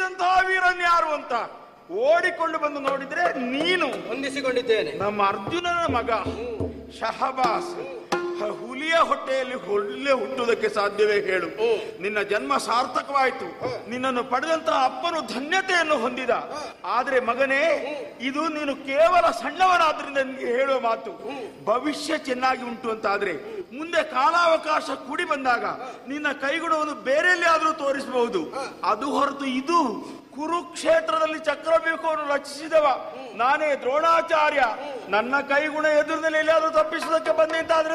ಹೊಂದಿದಂತಹ ವೀರನ್ಯಾರು ಅಂತ ಓಡಿಕೊಂಡು ಬಂದು ನೋಡಿದ್ರೆ ನೀನು ಹೊಂದಿಸಿಕೊಂಡಿದ್ದೇನೆ ನಮ್ಮ ಅರ್ಜುನನ ಮಗ ಶಹಬಾಸ್ ಹ- ಹುಲಿಯ ಹೊಟ್ಟೆಯಲ್ಲಿ ಹೊಳ್ಳೆ ಹುಟ್ಟುವುದಕ್ಕೆ ಸಾಧ್ಯವೇ ಹೇಳು ನಿನ್ನ ಜನ್ಮ ಸಾರ್ಥಕವಾಯಿತು ನಿನ್ನನ್ನು ಪಡೆದಂತಹ ಅಪ್ಪನು ಧನ್ಯತೆಯನ್ನು ಹೊಂದಿದ ಆದ್ರೆ ಮಗನೇ ಇದು ನೀನು ಕೇವಲ ಸಣ್ಣವನಾದ್ರಿಂದ ನಿನಗೆ ಹೇಳುವ ಮಾತು ಭವಿಷ್ಯ ಚೆನ್ನಾಗಿ ಉಂಟು ಅಂತಾದ್ರೆ ಮುಂದೆ ಕಾಲಾವಕಾಶ ಕೂಡಿ ಬಂದಾಗ ನಿನ್ನ ಕೈಗುಣವನ್ನು ಬೇರೆಯಲ್ಲಿ ಆದ್ರೂ ತೋರಿಸಬಹುದು ಅದು ಹೊರತು ಇದು ಕುರುಕ್ಷೇತ್ರದಲ್ಲಿ ಚಕ್ರವ್ಯೂಹವನ್ನು ರಚಿಸಿದವ ನಾನೇ ದ್ರೋಣಾಚಾರ್ಯ ನನ್ನ ಕೈಗುಣ ಎದುರಿನಲ್ಲಿ ಎಲ್ಲಿಯಾದ್ರೂ ತಪ್ಪಿಸೋದಕ್ಕೆ ಬಂದೆ ಅಂತಾದ್ರೆ